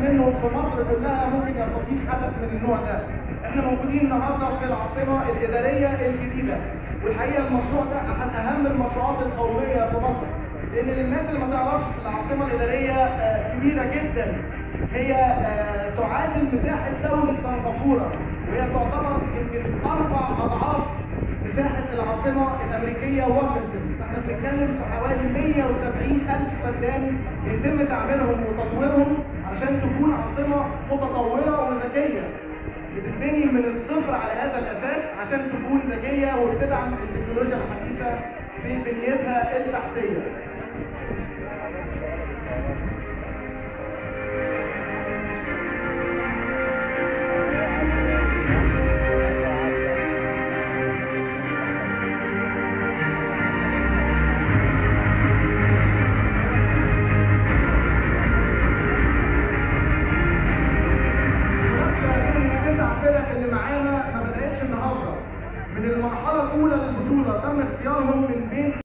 منه في مصر كلها ممكن يستضيف حدث من النوع ده احنا موجودين النهارده في العاصمه الاداريه الجديده والحقيقه المشروع ده احد اهم المشروعات القوميه في مصر لان للناس اللي ما تعرفش العاصمه الاداريه آه، كبيره جدا هي آه، تعادل مساحه دوله سنغافوره وهي تعتبر يمكن اربع اضعاف مساحه العاصمه الامريكيه واشنطن فاحنا بنتكلم في حوالي 170 الف فدان يتم تعميرهم وتطويرهم عشان تكون عاصمه متطوره وذكيه بتتبني من الصفر على هذا الاساس عشان تكون ذكيه وبتدعم التكنولوجيا الحديثه في بنيتها التحتيه. التسع فرق اللي معانا ما بدأتش النهارده. من المرحلة الأولى للبطولة تم اختيارهم من بين